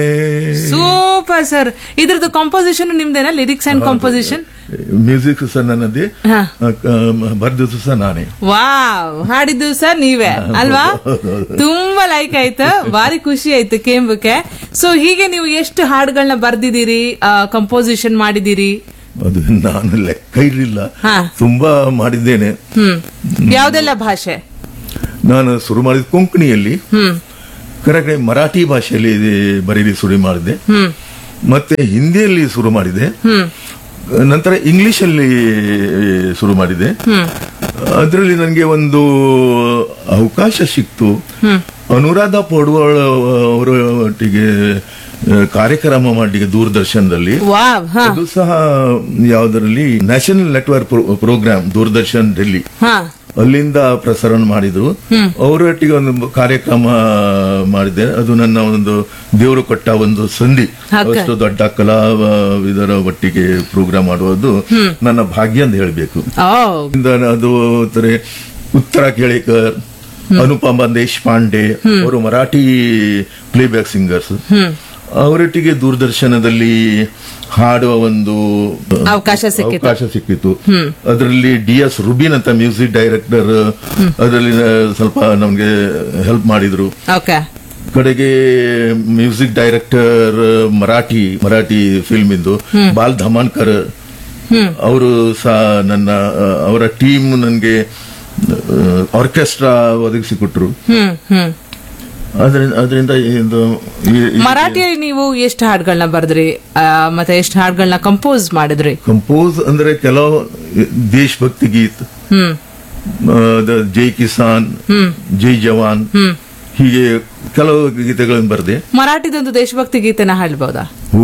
Super sir ಇದ್ರದ್ದು composition ನಿಮ್ದೇನಾ lyrics and composition music ಸಹ ನನ್ನದೇ ಹಾ. ಬರ್ದಿದ್ದು ಸಹ ನಾನೇ ವಾವ್ ಹಾಡಿದ್ದು ಸರ್ ನೀವೇ ಅಲ್ವಾ ತುಂಬಾ ಲೈಕ್ ಆಯ್ತು ಭಾರಿ ಖುಷಿ ಆಯ್ತು ಕೇಂಬಕ್ಕೆ ಸೊ ಹೀಗೆ ನೀವು ಎಷ್ಟು ಹಾಡುಗಳನ್ನ ಬರ್ದಿದ್ದೀರಿ ಕಂಪೋಸಿಷನ್ ಮಾಡಿದ್ದೀರಿ ಅದು ನಾನು ಲೆಕ್ಕ ಇರಲಿಲ್ಲ ಹಾ. ತುಂಬಾ ಮಾಡಿದ್ದೇನೆ ಹ್ಮ್ ಯಾವ್ದೆಲ್ಲ ಭಾಷೆ ನಾನು ಶುರು ಮಾಡಿದ ಕೊಂಕಣಿಯಲ್ಲಿ ಹ್ಮ್ ಕರೆಕ್ಟ್ ಮರಾಠಿ ಭಾಷೆಯಲ್ಲಿ ಬರೀಲಿ ಶುರು ಮಾಡಿದೆ ಹ್ಮ್ ಮತ್ತೆ ಹಿಂದಿಯಲ್ಲಿ ಶುರು ಮಾಡಿದೆ ಹ್ಮ್ ನಂತರ ಇಂಗ್ಲಿಷ್ ಅಲ್ಲಿ ಶುರು ಮಾಡಿದೆ ಹ್ಮ್ ಅದರಲ್ಲಿ ನನಗೆ ಒಂದು ಅವಕಾಶ ಸಿಕ್ತು ಅನುರಾಧ ಪೌಡ್ವಾಳ್ ಅವರ ಒಟ್ಟಿಗೆ ಆ, ಕಾರ್ಯಕ್ರಮ ಮಾಡಲಿಕ್ಕೆ ದೂರದರ್ಶನದಲ್ಲಿ ವಾವ್ ಹಾ ಅದು ಸಹ ಯಾವುದರಲ್ಲಿ national network program Doordarshan Delhi ಹಾ ಅಲ್ಲಿಂದ ಪ್ರಸಾರ ಮಾಡಿದ್ರು ಅವರೊಟ್ಟಿಗೆ ಒಂದು ಕಾರ್ಯಕ್ರಮ ಮಾಡಿದೆ ಅದು ನನ್ನ ಒಂದು ದೇವರು ಕೊಟ್ಟ ಒಂದು ಸಂಧಿ Okay. ಅಷ್ಟು ದೊಡ್ಡ ಕಲಾವಿದರ ಒಟ್ಟಿಗೆ ಪ್ರೋಗ್ರಾಮ್ ಮಾಡುವುದು ನನ್ನ ಭಾಗ್ಯ ಅಂತ ಹೇಳಬೇಕು ಓ ಅದು ತರ ಉತ್ತರ ಕೇಳಿಕರ್ ಅನುಪಮ ದೇಶಪಾಂಡೆ ಅವರು ಮರಾಠಿ ಪ್ಲೇಬ್ಯಾಕ್ ಸಿಂಗರ್ಸ್ ಅವರೊಟ್ಟಿಗೆ ದೂರದರ್ಶನದಲ್ಲಿ ಹಾಡುವ ಒಂದು ಅವಕಾಶ ಸಿಕ್ಕಿತು. ಅವಕಾಶ ಸಿಕ್ಕಿತು ಅದರಲ್ಲಿ ಡಿ ಎಸ್ ರುಬಿನ್ ಅಂತ ಮ್ಯೂಸಿಕ್ ಡೈರೆಕ್ಟರ್ ಅದರಲ್ಲಿ ಸ್ವಲ್ಪ ನಮ್ಗೆ ಹೆಲ್ಪ್ ಮಾಡಿದ್ರು ಓಕೆ ಕಡೆಗೆ music director Marathi Marathi film ಇಂದು ಬಾಲ್ ಧಮಾನ್ಕರ್ ಅವರು ಸಹ ನನ್ನ ಆ, ಅವರ ಟೀಮ್ ನನಗೆ ಆರ್ಕೆಸ್ಟ್ರಾ ಒದಗಿಸಿಕೊಟ್ರು ಹ್ಮ್ ಹ್ಮ್ ಅದರಿಂದ ಅದರಿಂದ ಇದು ಈ- ಈ- ಮರಾಠಿಯಲ್ಲಿ ನೀವು ಎಷ್ಟು ಹಾಡುಗಳನ್ನ ಬರ್ದ್ರಿ ಆ, ಮತ್ತೆ ಎಷ್ಟು ಹಾಡುಗಳನ್ನ ಕಂಪೋಸ್ ಮಾಡಿದ್ರಿ ಕಂಪೋಸ್ ಅಂದ್ರೆ ಕೆಲವು ದೇಶಭಕ್ತಿ ಗೀತ್ ಹ್ಮ್ ಆ, ದ- ಜೈ ಕಿಸಾನ್ ಜೈ ಜವಾನ್ ಹೀಗೆ ಕೆಲವು ಗೀತೆಗಳನ್ನು ಬರೆದೆ ಮರಾಠಿದೊಂದು ದೇಶಭಕ್ತಿ ಗೀತೆನ ಹಾಡ್ಬೋದಾ